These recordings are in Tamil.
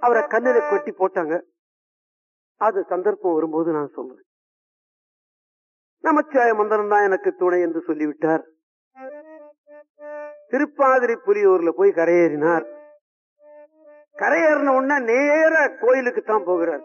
அவரை கல்லில கொட்டி போட்டாங்க அது சந்தர்ப்பம் வரும்போது நான் சொல்றேன் நமச்சிவாய மந்திரம் தான் எனக்கு துணை என்று சொல்லிவிட்டார் திருப்பாதிரி புலியூர்ல போய் கரையேறினார் கரையேறின உடனே நேர கோயிலுக்கு தான் போகிறார்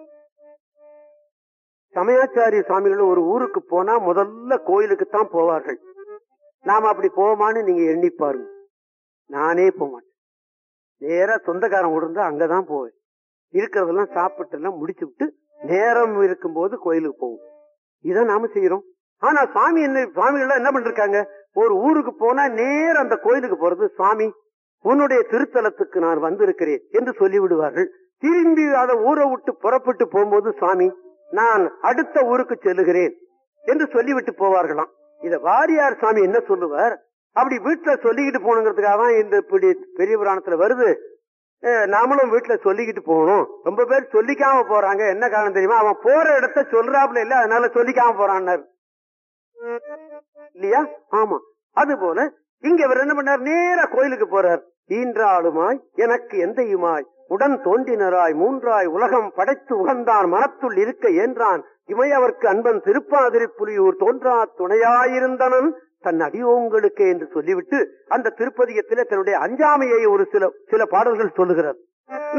சமயாச்சாரிய சுவாமிகள் ஒரு ஊருக்கு போனா முதல்ல கோயிலுக்கு தான் போவார்கள் நாம அப்படி போவோமான்னு நீங்க எண்ணி பாருங்க நானே போக மாட்டேன் நேரா சொந்தக்காரன் விடுந்தா அங்கதான் போவேன் இருக்கிறதெல்லாம் சாப்பிட்டு எல்லாம் முடிச்சு விட்டு நேரம் இருக்கும்போது கோயிலுக்கு போவோம் இதான் நாம செய்யறோம் ஆனா சுவாமி என்ன சுவாமிகள் என்ன பண்ணிருக்காங்க ஒரு ஊருக்கு போனா நேரம் அந்த கோயிலுக்கு போறது சுவாமி உன்னுடைய திருத்தலத்துக்கு நான் வந்திருக்கிறேன் என்று சொல்லி விடுவார்கள் திரும்பி அதை ஊரை விட்டு புறப்பட்டு போகும்போது சுவாமி நான் அடுத்த ஊருக்கு செல்லுகிறேன் என்று சொல்லிவிட்டு போவார்களாம் இத வாரியார் சுவாமி என்ன சொல்லுவார் அப்படி வீட்டுல சொல்லிக்கிட்டு போகணுங்கிறதுக்காக தான் இந்த இப்படி பெரிய புராணத்துல வருது அஹ் நாமளும் வீட்டுல சொல்லிக்கிட்டு போகணும் ரொம்ப பேர் சொல்லிக்காம போறாங்க என்ன காரணம் தெரியுமா அவன் போற இடத்த சொல்றாப்புல இல்ல அதனால சொல்லிக்காம போறான்னாரு இல்லையா ஆமா அது போல இங்க இவர் என்ன பண்ணார் நேரா கோயிலுக்கு போறார் ஈன்றாளுமாய் எனக்கு எந்தையுமாய் உடன் தோன்றினராய் மூன்றாய் உலகம் படைத்து உகந்தான் மனத்துள் இருக்க ஏன்றான் இமையவர்க்கு அன்பன் திருப்பாதிரி புலியூர் தோன்றா துணையாயிருந்தனன் தன் அடியோங்களுக்கு என்று சொல்லிவிட்டு அந்த திருப்பதியத்திலே தன்னுடைய அஞ்சாமையை ஒரு சில சில பாடல்கள் சொல்லுகிறார்